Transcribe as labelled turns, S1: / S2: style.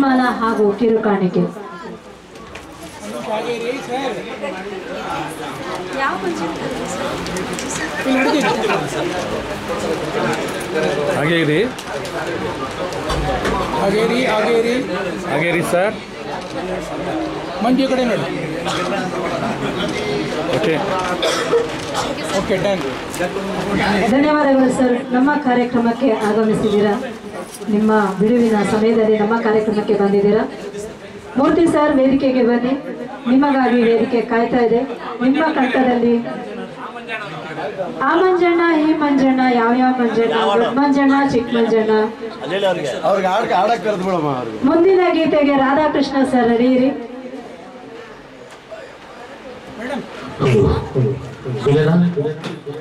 S1: ಸನ್ಮಾನ ಹಾಗೂ ಕಿರುಕಾಣಿಕೆ
S2: ಹಾಗೆ ಇರಿ
S3: ಹಾಗೇರಿ ಹಾಗೇರಿ
S2: ಹಾಗೆ ಇರಿ ಸರ್
S3: ಮಂಜು ಈ ಕಡೆ ನೋಡಿ
S2: ಓಕೆ
S3: ಓಕೆ ಡನ್
S1: ಧನ್ಯವಾದಗಳು ಸರ್ ನಮ್ಮ ಕಾರ್ಯಕ್ರಮಕ್ಕೆ ಆಗಮಿಸಿದ್ದೀರಾ ನಿಮ್ಮ ಬಿಡುವಿನ ಸಮಯದಲ್ಲಿ ನಮ್ಮ ಕಾರ್ಯಕ್ರಮಕ್ಕೆ ಬಂದಿದ್ದೀರಾ ಮೂರ್ತಿ ಸರ್ ವೇದಿಕೆಗೆ ಬನ್ನಿ ನಿಮಗಾಗಿ ವೇದಿಕೆ ಕಾಯ್ತಾ ಇದೆ ನಿಮ್ಮ ಕಂಠದಲ್ಲಿ ಆ ಮಂಜಣ್ಣ ಈ ಮಂಜಣ್ಣ ಯಾವ್ಯಾವ ಮಂಜಣ್ಣ ದೊಡ್ಡ ಮಂಜಣ್ಣ ಚಿಕ್ಕ ಮಂಜಣ್ಣ
S4: ಅವ್ರಿಗೆ ಆಡಕ್ಕೆ ಆಡಕ್ಕೆ ಕರೆದು ಬಿಡಮ್ಮ ಅವ್ರಿಗೆ
S1: ಮುಂದಿನ ಗೀತೆಗೆ ರಾಧಾಕೃಷ್ಣ ಸರ್ ನಡೆಯಿರಿ
S5: ಸುಲೇನಾ